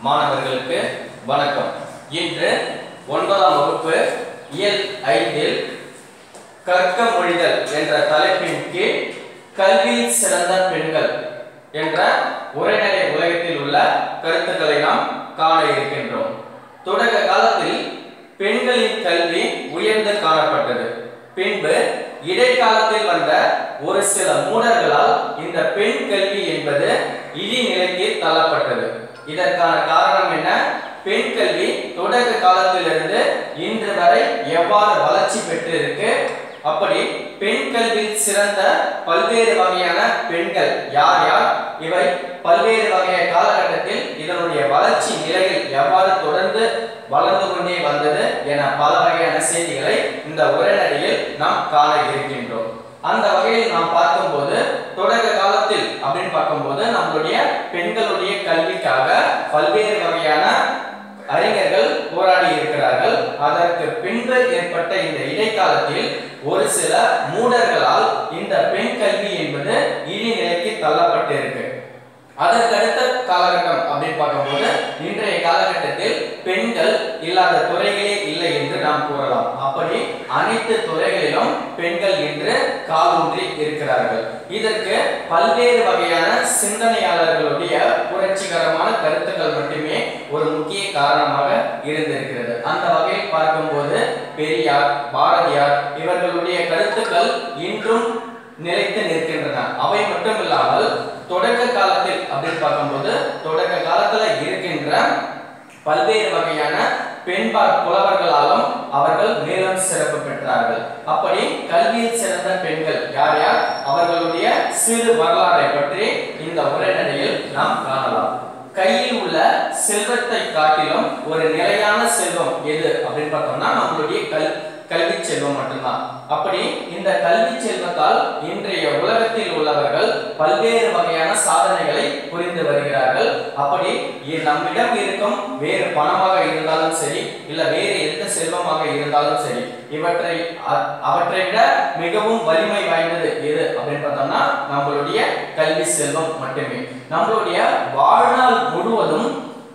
மாணவர்களுக்கு வணக்கம் இன்று ஒன்பதாம் வகுப்பு இயல் ஐந்தில் கற்க மொழிதல் என்ற தலைப்பின் கீழ் கல்வியில் சிறந்த பெண்கள் என்ற உரைநடை உலகத்தில் உள்ள கருத்துக்களை நாம் காண இருக்கின்றோம் தொடக்க காலத்தில் பெண்களின் கல்வி உயர்ந்து காணப்பட்டது பின்பு இடைக்காலத்தில் வந்த ஒரு சில மூடர்களால் இந்த பெண் கல்வி என்பது இழிநிலைக்கு தள்ளப்பட்டது இதற்கான காரணம் என்ன பெண் கல்வி தொடக்க காலத்திலிருந்து இன்று வரை எவ்வாறு வளர்ச்சி பெற்று இருக்கு அப்படி பெண் கல்வியில் சிறந்த பல்வேறு வகையான பெண்கள் யார் யார் இவை பல்வேறு வகையான காலகட்டத்தில் இதனுடைய வளர்ச்சி நிலையில் எவ்வாறு தொடர்ந்து வளர்ந்து கொண்டே வந்தது என பல வகையான செய்திகளை இந்த உரைநடையில் நாம் காண இருக்கின்றோம் அந்த வகையில் நாம் பார்க்கும்போது தொடக்க காலத்தில் அப்படின்னு பார்க்கும்போது நம்மளுடைய பெண்களுடைய கல்விக்காக பல்வேறு வகையான அறிஞர்கள் போராடி இருக்கிறார்கள் அதற்கு பின்பு ஏற்பட்ட இந்த இடைக்காலத்தில் ஒரு சில மூடர்களால் இந்த பெண் கல்வி என்பது இழிநிலைக்கு தள்ளப்பட்டு இருக்கு அதற்கடுத்த காலகட்டம் அப்படின்னு பார்க்கும்போது இன்றைய காலகட்டத்தில் பெண்கள் இல்லாத துறைகளே இல்லை என்று நாம் கூறலாம் அப்படி அனைத்து துறைகளிலும் பெண்கள் இன்று காலூன்றி இருக்கிறார்கள் இதற்கு பல்வேறு வகையான சிந்தனையாளர்களுடைய புரட்சிகரமான கருத்துக்கள் மட்டுமே ஒரு முக்கிய காரணமாக இருந்திருக்கிறது அந்த வகையில் பார்க்கும்போது பெரியார் பாரதியார் இவர்களுடைய கருத்துக்கள் இன்றும் நிலைத்து நிற்கின்றன அவை மட்டும் இல்லாமல் தொடக்க காலத்தில் அப்படின்னு பார்க்கும்போது தொடக்க காலத்துல இருக்கின்ற பல்வேறு வகையான பெண்பார் புலவர்களாலும் அவர்கள் மேலும் சிறப்பு பெற்றார்கள் அப்படி கல்வியில் சிறந்த பெண்கள் யார் யார் அவர்களுடைய சிறு வரலாறை பற்றி இந்த உரைநடையில் நாம் காணலாம் கையில் உள்ள செல்வத்தை காட்டிலும் ஒரு நிலையான செல்வம் எது அப்படின்னு பார்த்தோம்னா நம்மளுடைய கல் கல்வி செல்வம் மட்டும்தான் அப்படி இந்த கல்வி செல்வத்தால் இன்றைய உலகத்தில் உள்ளவர்கள் பல்வேறு வகையான சாதனைகளை புரிந்து வருகிறார்கள் அப்படி இ- நம்மிடம் இருக்கும் வேறு பணமாக இருந்தாலும் சரி இல்ல வேறு எந்த செல்வமாக இருந்தாலும் சரி இவற்றை அ- அவற்றை விட மிகவும் வலிமை வாய்ந்தது எது அப்படின்னு பார்த்தோம்னா நம்மளுடைய கல்வி செல்வம் மட்டுமே நம்மளுடைய வாழ்நாள் முழுவதும்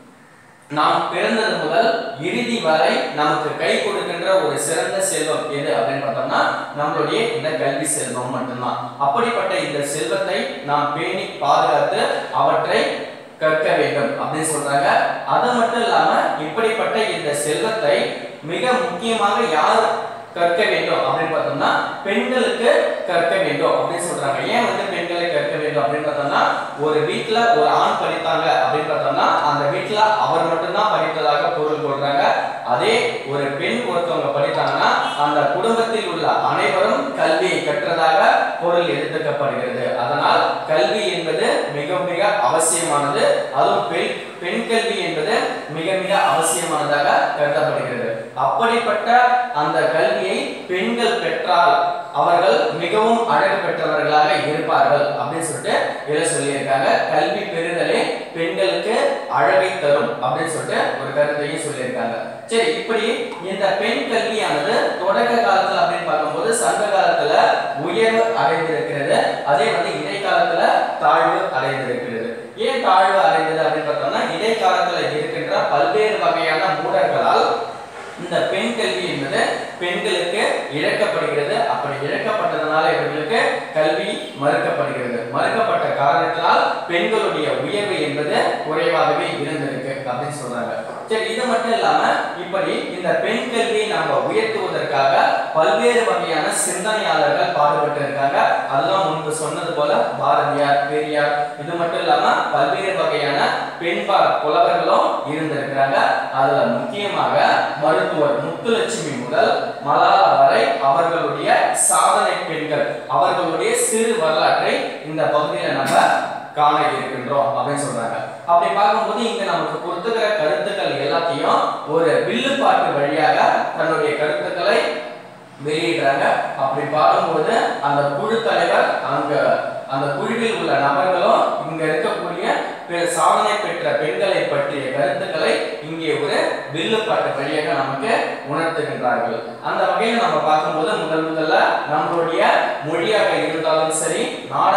நாம் பிறந்தது முதல் இறுதி வரை நமக்கு கை கொடுக்கின்ற ஒரு சிறந்த செல்வம் எது அப்படின்னு பார்த்தோம்னா நம்மளுடைய இந்த கல்வி செல்வம் மட்டும்தான் அப்படிப்பட்ட இந்த செல்வத்தை நாம் பேணி பாதுகாத்து அவற்றை கற்க வேண்டும் அப்படின்னு சொல்றாங்க அது மட்டும் இல்லாம இப்படிப்பட்ட இந்த செல்வத்தை மிக முக்கியமாக யார் கற்க வேண்டும் அப்படின்னு பார்த்தோம்னா பெண்களுக்கு கற்க வேண்டும் அப்படின்னு சொல்றாங்க ஏன் வந்து பெண்களை கற்க வேண்டும் அப்படின்னு பார்த்தோம்னா ஒரு வீட்ல ஒரு ஆண் படித்தாங்க அப்படின்னு பார்த்தோம்னா அந்த வீட்ல அவர் மட்டும்தான் படித்ததாக பொருள் கொள்றாங்க அதே ஒரு பெண் ஒருத்தவங்க படித்தாங்கன்னா அந்த குடும்பத்தில் உள்ள அனைவரும் கல்வியை கற்றதாக பொருள் எடுத்துக்கப்படுகிறது அதனால் கல்வி என்பது மிக மிக அவசியமானது அதுவும் பெண் பெண் கல்வி என்பது மிக மிக அவசியமானதாக கருதப்படுகிறது அப்படிப்பட்ட அந்த கல்வியை பெண்கள் பெற்றால் அவர்கள் மிகவும் அழகு பெற்றவர்களாக இருப்பார்கள் அப்படின்னு சொல்லிட்டு இதை சொல்லியிருக்காங்க கல்வி பெறுதலே பெண்களுக்கு அழகை தரும் அப்படின்னு சொல்லிட்டு ஒரு கருத்தையும் சொல்லியிருக்காங்க சரி இப்படி இந்த பெண் கல்வியானது தொடக்க காலத்துல அப்படின்னு பார்க்கும்போது சங்க காலத்துல உயர்வு அடைந்திருக்கிறது அதே வந்து இடைக்காலத்துல தாழ்வு அடைந்திருக்கிறது ஏன் தாழ்வு அடைந்தது அப்படின்னு பார்த்தோம்னா இடைக்காலத்துல இருக்கின்ற பல்வேறு வகையான மூடர்களால் இந்த பெண் கல்வி என்பது பெண்களுக்கு இழக்கப்படுகிறது அப்படி இழக்கப்பட்டதனால இவர்களுக்கு கல்வி மறுக்கப்படுகிறது மறுக்கப்பட்ட காரணத்தினால் பெண்களுடைய உயர்வு என்பது குறைவாகவே இருந்திருக்கு அப்படின்னு சொல்றாங்க சரி இது மட்டும் இல்லாம இப்படி இந்த பெண் கல்வியை நாம உயர்த்துவதற்காக பல்வேறு வகையான சிந்தனையாளர்கள் பாடுபட்டு இருக்காங்க அதுதான் முன்பு சொன்னது போல பாரதியார் பெரியார் இது மட்டும் இல்லாம பல்வேறு வகையான பெண்பார் புலவர்களும் இருந்திருக்கிறாங்க அதுல முக்கியமாக மருத்துவர் முத்துலட்சுமி முதல் மலாலா வரை அவர்களுடைய சாதனை பெண்கள் அவர்களுடைய சிறு வரலாற்றை இந்த பகுதியில நம்ம காண இருக்கின்றோம் அப்படின்னு சொல்றாங்க அப்படி பார்க்கும்போது இங்க நமக்கு கொடுத்துக்கிற கருத்துக்கள் எல்லாத்தையும் ஒரு வில்லுப்பாட்டு வழியாக தன்னுடைய கருத்துக்களை வெளியிடுறாங்க அப்படி பாடும்போது அந்த குழு தலைவர் அங்க அந்த குழுவில் உள்ள நபர்களும் இங்க இருக்கக்கூடிய பிற சாதனை பெற்ற பெண்களை பற்றிய கருத்துக்களை இங்கே ஒரு வில்லுப்பாட்டு வழியாக நமக்கு உணர்த்துகின்றார்கள் அந்த வகையில் நம்ம பார்க்கும்போது முதல் முதல்ல நம்மளுடைய மொழியாக இருந்தாலும் சரி நாடாக இருந்தாலும்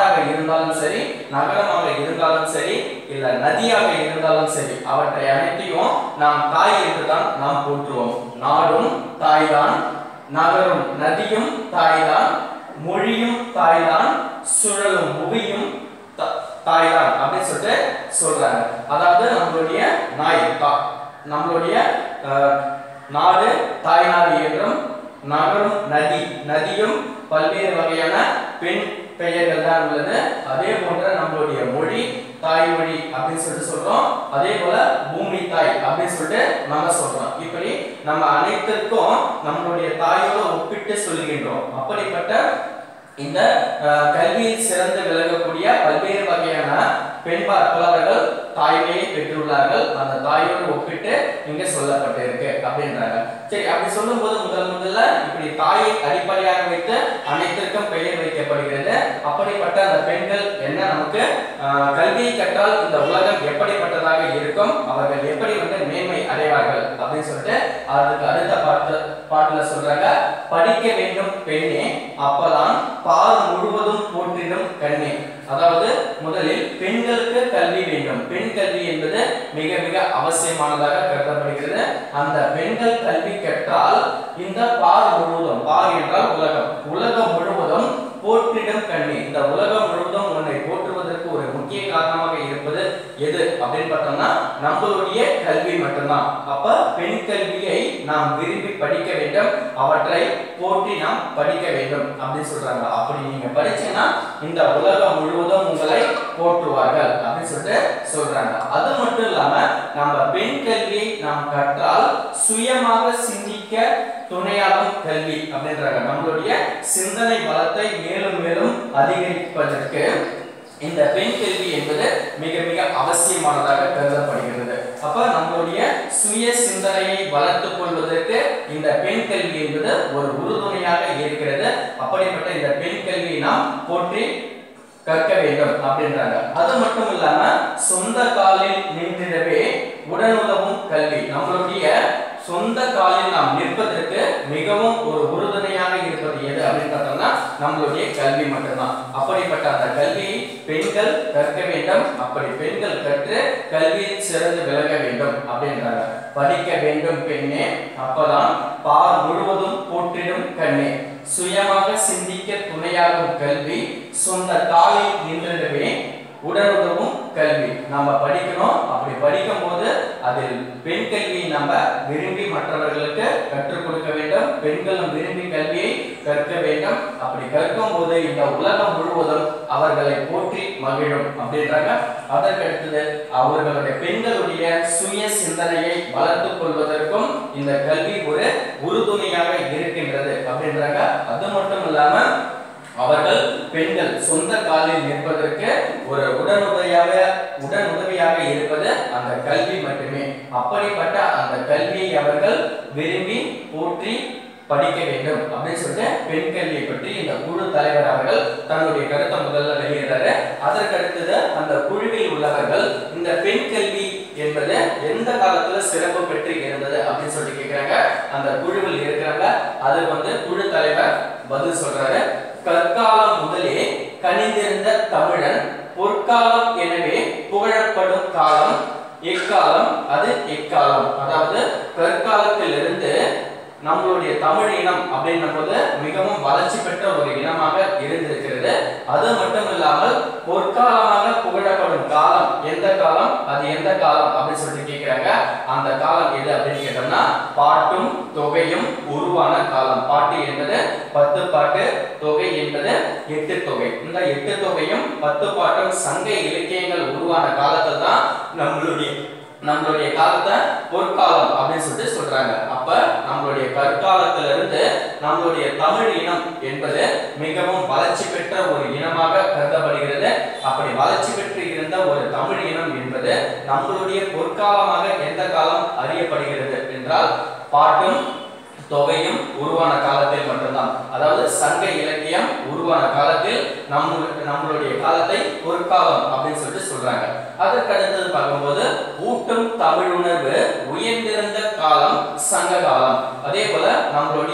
இருந்தாலும் சரி நகரமாக இருந்தாலும் சரி இல்ல நதியாக இருந்தாலும் சரி அவற்றை அனைத்தையும் நாம் தாய் என்றுதான் நாம் போற்றுவோம் நாடும் தாய்தான் நகரும் நதியும் தாய்தான் மொழியும் தாய்தான் சுழலும் புவியும் த- தாய்தான் அப்படின்னு சொல்லிட்டு சொல்றாங்க அதாவது நம்மளுடைய நாய் தா- நம்மளுடைய அஹ், நாடு தாய்நாடு என்றும் நகரும் நதி நதியும் பல்வேறு வகையான பெண் பெயர்கள் தான் உள்ளது அதே போன்ற நம்மளுடைய மொழி தாய்மொழி அப்படின்னு சொல்லிட்டு சொல்றோம் அதே போல பூமி தாய் அப்படின்னு சொல்லிட்டு நம்ம சொல்றோம் இப்படி நம்ம அனைத்திற்கும் நம்மளுடைய தாயோட ஒப்பிட்டு சொல்லுகின்றோம் அப்படிப்பட்ட இந்த அஹ், கல்வியில் சிறந்து விளங்கக்கூடிய பல்வேறு வகையான பெண்பார் புலவர்கள் தாய்மையை பெற்றுள்ளார்கள் அந்த தாயோடு ஒப்பிட்டு இங்க சொல்லப்பட்டிருக்கு அப்படின்றாங்க சரி அப்படி சொல்லும்போது முதல் முதல்ல இப்படி தாயை அடிப்படையாக வைத்து அனைத்திற்கும் பெயர் வைக்கப்படுகிறது அப்படிப்பட்ட அந்த பெண்கள் என்ன நமக்கு அஹ், கல்வியை கற்றால் இந்த உலகம் எப்படிப்பட்டதாக இருக்கும் அவர்கள் எப்படி வந்து மேன்மை அடைவார்கள் அப்படின்னு சொல்லிட்டு அதுக்கு அடுத்த பாட்டு பாட்டுல சொல்றாங்க படிக்க வேண்டும் பெண்ணே அப்பதான் பால் முழுவதும் போற்றிடும் கண்ணே அதாவது முதலில் பெண்களுக்கு கல்வி வேண்டும் பெண் கல்வி என்பது மிக மிக அவசியமானதாக கருதப்படுகிறது அந்த பெண்கள் கல்வி கற்றால் இந்த பார் முழுவதும் பார் என்றால் உலகம் உலகம் முழுவதும் போற்றிடும் கண்ணி இந்த உலகம் முழுவதும் உன்னை போற்றுவதற்கு ஒரு முக்கிய காரணமாக இருப்பது எது அப்படின்னு பார்த்தோம்னா நம்மளுடைய கல்வி மட்டும்தான் அப்ப பெண் கல்வியை நாம் விரும்பி படிக்க வேண்டும் அவற்றை போற்றி நாம் படிக்க வேண்டும் அப்படின்னு சொல்றாங்க அப்படி நீங்க படிச்சீங்கன்னா இந்த உலகம் முழுவதும் உங்களை போற்றுவார்கள் அப்படின்னு சொல்லிட்டு சொல்றாங்க அது மட்டும் இல்லாம நம்ம பெண் கல்வியை நாம் கற்றால் சுயமாக சிந்திக்க துணையாகும் கல்வி அப்படின்றாங்க நம்மளுடைய சிந்தனை பலத்தை மேலும் மேலும் அதிகரிப்பதற்கு இந்த பெண் கல்வி என்பது மிக மிக அவசியமானதாக கருதப்படுகிறது அப்ப நம்மளுடைய சுய சிந்தனையை வளர்த்துக் கொள்வதற்கு இந்த பெண் கல்வி என்பது ஒரு உறுதுணையாக இருக்கிறது அப்படிப்பட்ட இந்த பெண் கல்வியை நாம் போற்றி கற்க வேண்டும் அப்படின்றாங்க அது மட்டும் இல்லாம சொந்த காலில் நின்றிடவே உடனுதவும் கல்வி நம்மளுடைய சொந்த காலில் நாம் நிற்பதற்கு மிகவும் ஒரு உறுதுணையாக இருப்பது எது அப்படின்னு பார்த்தோம்னா நம்மளுடைய கல்வி மட்டும்தான் அப்படிப்பட்ட அந்த கல்வியை பெண்கள் கற்க வேண்டும் அப்படி பெண்கள் கற்று கல்வியில் சிறந்து விளங்க வேண்டும் அப்படின்றாங்க படிக்க வேண்டும் பெண்ணே அப்பதான் பார் முழுவதும் போற்றிடும் கண்ணே சுயமாக சிந்திக்க துணையாகும் கல்வி சொந்த காலில் நின்றிடவே உடனுதவும் கல்வி நம்ம படிக்கணும் அப்படி படிக்கும் போது அதில் பெண் கல்வியை நம்ம விரும்பி மற்றவர்களுக்கு கற்றுக் கொடுக்க வேண்டும் பெண்களும் விரும்பி கல்வியை கற்க வேண்டும் அப்படி கற்கும் போது இந்த உலகம் முழுவதும் அவர்களை போற்றி மகிழும் அப்படின்றாங்க அதற்கடுத்தது அவர்களுடைய பெண்களுடைய சுய சிந்தனையை வளர்த்துக் கொள்வதற்கும் இந்த கல்வி ஒரு உறுதுணையாக இருக்கின்றது அப்படின்றாங்க அது மட்டும் இல்லாம அவர்கள் பெண்கள் சொந்த காலில் நிற்பதற்கு ஒரு உடனுதவியாக உடனுதவியாக இருப்பது அந்த கல்வி மட்டுமே அப்படிப்பட்ட அந்த கல்வியை அவர்கள் விரும்பி போற்றி படிக்க வேண்டும் அப்படின்னு சொல்லிட்டு பெண் கல்வியை பற்றி இந்த குழு தலைவர் அவர்கள் தன்னுடைய கருத்தை முதல்ல வெளியிடுறாரு அதற்கு அடுத்தது அந்த குழுவில் உள்ளவர்கள் இந்த பெண் கல்வி என்பது எந்த காலத்துல சிறப்பு பெற்று இருந்தது அப்படின்னு சொல்லிட்டு கேக்குறாங்க அந்த குழுவில் இருக்கிறாங்க அதுக்கு வந்து குழு தலைவர் பதில் சொல்றாரு கற்காலம் முதலே கனிந்திருந்த தமிழன் பொற்காலம் எனவே புகழப்படும் காலம் எக்காலம் அது எக்காலம் அதாவது கற்காலத்திலிருந்து நம்மளுடைய தமிழ் இனம் அப்படின்னும் போது மிகவும் வளர்ச்சி பெற்ற ஒரு இனமாக இருந்திருக்கிறது அது மட்டும் இல்லாமல் பொற்காலமாக புகழப்படும் காலம் எந்த காலம் அது எந்த காலம் அப்படின்னு சொல்லிட்டு கேட்கிறாங்க அந்த காலம் எது அப்படின்னு கேட்டோம்னா பாட்டும் தொகையும் உருவான காலம் பாட்டு என்பது பத்து பாட்டு தொகை என்பது எட்டு தொகை இந்த எட்டு தொகையும் பத்து பாட்டும் சங்க இலக்கியங்கள் உருவான காலத்தில் தான் நம்மளுடைய நம்மளுடைய காலத்தை பொற்காலம் அப்படின்னு சொல்லிட்டு சொல்றாங்க அப்ப நம்மளுடைய கற்காலத்துல இருந்து நம்மளுடைய தமிழ் இனம் என்பது மிகவும் வளர்ச்சி பெற்ற ஒரு இனமாக கருதப்படுகிறது அப்படி வளர்ச்சி பெற்று இருந்த ஒரு தமிழ் இனம் என்பது நம்மளுடைய பொற்காலமாக எந்த காலம் அறியப்படுகிறது என்றால் பாட்டும் தொகையும் உருவான காலத்தில் மட்டும்தான் அதாவது சங்க இலக்கியம் உருவான காலத்தில் நம்ம நம்மளுடைய காலத்தை பொற்காலம் அப்படின்னு சொல்லிட்டு சொல்றாங்க அதற்கு அடுத்தது பார்க்கும்போது ஊட்டும் தமிழ் உணர்வு உயர்ந்திருந்த காலம் சங்க காலம் அதே போல நம்மளுடைய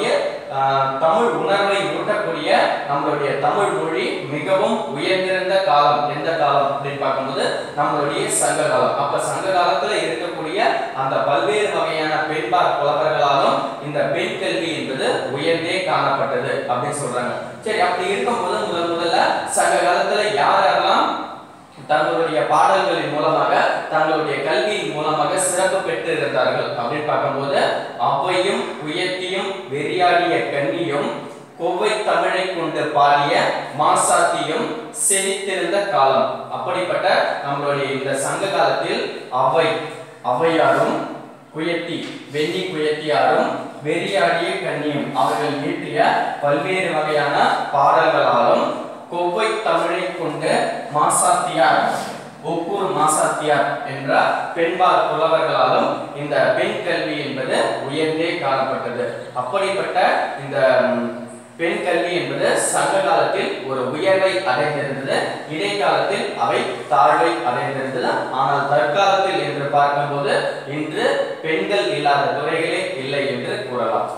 ஆஹ், தமிழ் உணர்வை ஊட்டக்கூடிய நம்மளுடைய தமிழ் மொழி மிகவும் உயர்ந்திருந்த காலம் எந்த காலம் அப்படின்னு பார்க்கும்போது நம்மளுடைய சங்க காலம் அப்ப சங்க காலத்துல இருக்கக்கூடிய அந்த பல்வேறு வகையான பெண்பார் புலவர்களாலும் இந்த பெண் கல்வி என்பது உயர்ந்தே காணப்பட்டது அப்படின்னு சொல்றாங்க சரி அப்படி இருக்கும்போது முதல் முதல்ல சங்க காலத்துல யாரெல்லாம் தங்களுடைய பாடல்களின் மூலமாக தங்களுடைய கல்வியின் மூலமாக சிறப்பு பெற்று இருந்தார்கள் அப்படின்னு பார்க்கும்போது அவ்வையும் உயர்த்தியும் வெறியாடிய கன்னியும் கொவ்வை தமிழை கொண்டு பாடிய மாசாத்தியும் செழித்திருந்த காலம் அப்படிப்பட்ட நம்மளுடைய இந்த சங்க காலத்தில் அவ்வை ஔவையாரும் குயத்தி வெண்ணி குயத்தியாரும் வெறியாடிய கன்னியும் அவர்கள் இயற்றிய பல்வேறு வகையான பாடல்களாலும் கொவ்வை தமிழை கொண்டு மாசாத்தியார் ஒக்கூர் மாசாத்தியார் என்ற பெண்பால் புலவர்களாலும் இந்த பெண் கல்வி என்பது உயர்ந்தே காணப்பட்டது அப்படிப்பட்ட இந்த ம், பெண் கல்வி என்பது சங்க காலத்தில் ஒரு உயர்வை அடைந்திருந்தது இடைக்காலத்தில் அவை தாழ்வை அடைந்திருந்தது ஆனால் தற்காலத்தில் என்று பார்க்கும்போது இன்று பெண்கள் இல்லாத துறைகளே இல்லை என்று கூறலாம்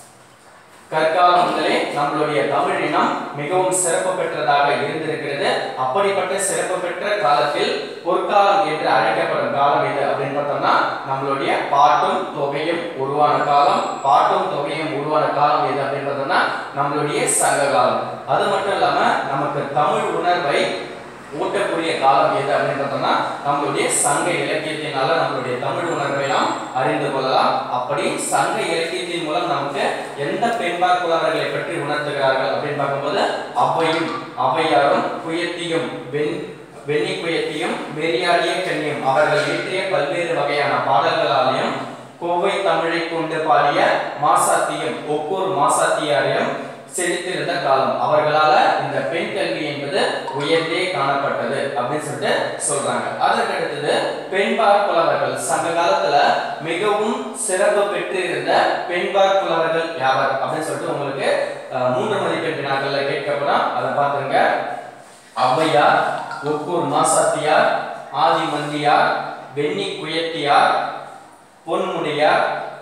கற்காலம் முதலே நம்மளுடைய தமிழ் இனம் மிகவும் சிறப்பு பெற்றதாக இருந்திருக்கிறது அப்படிப்பட்ட சிறப்பு பெற்ற காலத்தில் பொற்காலம் என்று அழைக்கப்படும் காலம் எது அப்படின்னு பார்த்தோம்னா நம்மளுடைய பாட்டும் தொகையும் உருவான காலம் பாட்டும் தொகையும் உருவான காலம் எது அப்படின்னு பார்த்தோம்னா நம்மளுடைய சங்க காலம் அது மட்டும் இல்லாம நமக்கு தமிழ் உணர்வை ஊட்டக்கூடிய காலம் எது அப்படின்னு பார்த்தோம்னா நம்மளுடைய சங்க இலக்கியத்தினால நம்மளுடைய தமிழ் உணர்வை நாம் அறிந்து கொள்ளலாம் அப்படி சங்க இலக்கியத்தின் மூலம் நமக்கு எந்த பெண்பார் புலவர்களை பற்றி உணர்த்துகிறார்கள் அப்படின்னு பார்க்கும்போது அவ்வையும் ஔவையாரும் குயத்தியும் வெண் வெண்ணி குயத்தியும் வெறியாடிய கன்னியும் அவர்கள் இயற்றிய பல்வேறு வகையான பாடல்களாலையும் கோவை தமிழை கொண்டு பாடிய மாசாத்தியும் ஒக்கூர் மாசாத்தியாரையும் செழித்திருந்த காலம் அவர்களால இந்த பெண் கல்வி என்பது உயர்ந்தே காணப்பட்டது அப்படின்னு சொல்லிட்டு சொல்றாங்க அதற்கு அடுத்தது பெண்பார் புலவர்கள் சங்க காலத்துல மிகவும் சிறப்பு பெற்று இருந்த பெண்பார் புலவர்கள் யாவர் அப்படின்னு சொல்லிட்டு உங்களுக்கு அஹ், மூன்று மதிப்பெண் வினாக்கள்ல கேட்கப்படும் அதை பார்த்துங்க ஔவையார் ஒக்கூர் மாசாத்தியார் ஆதிமந்தியார் வெண்ணி குயத்தியார் பொன்முடியார்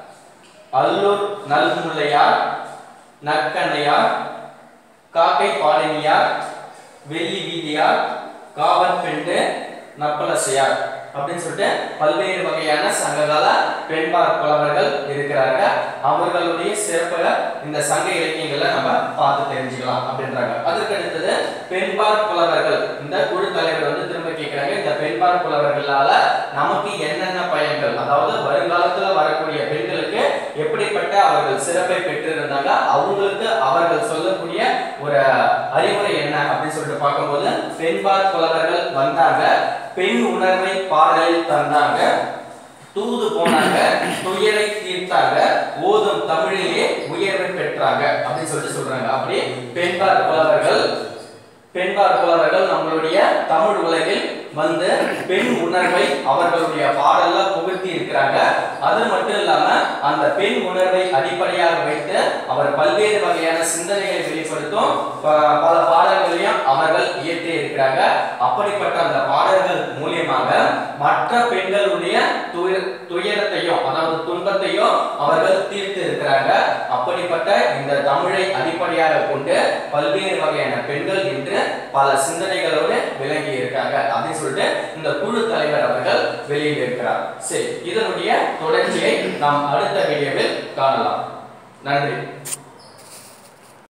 அல்லூர் நல்முல்லையார் நற்கண்ணையார் காக்கை பாடினியார் வெள்ளி வீதியார் காவல் பெண்டு நப்பலசையார் அப்படின்னு சொல்லிட்டு பல்வேறு வகையான சங்ககால பெண்பார் புலவர்கள் இருக்கிறாங்க அவர்களுடைய சிறப்புகளை இந்த சங்க இலக்கியங்களை நம்ம பார்த்து தெரிஞ்சுக்கலாம் அப்படின்றாங்க அதுக்கு அடுத்தது பெண்பார் புலவர்கள் இந்த குழு தலைவர் வந்து திரும்ப கேட்கிறாங்க இந்த பெண்பார் புலவர்களால நமக்கு என்னென்ன பயன்கள் அதாவது வருங்காலத்துல வரக்கூடிய பெண்களுக்கு எப்படிப்பட்ட அவர்கள் சிறப்பை பெற்றிருந்தாங்க அவங்களுக்கு அவர்கள் சொல்லக்கூடிய ஒரு அறிவுரை என்ன அப்படின்னு சொல்லிட்டு பார்க்கும்போது பெண்பார் புலவர்கள் வந்தாங்க பெண் உணர்வை பாடலில் தந்தாங்க தூது போனாங்க துயரை தீர்த்தாங்க ஓதும் தமிழிலே உயர்வை பெற்றாங்க அப்படின்னு சொல்லிட்டு சொல்றாங்க அப்படி பெண்பார் புலவர்கள் பெண்பார் புலவர்கள் நம்மளுடைய தமிழ் உலகில் வந்து பெண் உணர்வை அவர்களுடைய பாடல்ல புகுத்தி இருக்கிறாங்க அது மட்டும் இல்லாம அந்த பெண் உணர்வை அடிப்படையாக வைத்து அவர் பல்வேறு வகையான சிந்தனைகளை வெளிப்படுத்தும் ப- பல பாடல்களையும் அவர்கள் இயற்றி இருக்கிறாங்க அப்படிப்பட்ட அந்த பாடல்கள் மூலியமாக மற்ற பெண்களுடைய துய- துயரத்தையும் அதாவது துன்பத்தையும் அவர்கள் தீர்த்து இருக்கிறாங்க அப்படிப்பட்ட இந்த தமிழை அடிப்படையாக கொண்டு பல்வேறு வகையான பெண்கள் இன்று பல சிந்தனைகளோடு விளங்கி இருக்காங்க அப்படின்னு சொல்லிட்டு இந்த குழு தலைவர் அவர்கள் வெளியிட்டிருக்கிறார் சரி இதனுடைய தொடர்ச்சியை நாம் அடுத்த வீடியோவில் காணலாம் நன்றி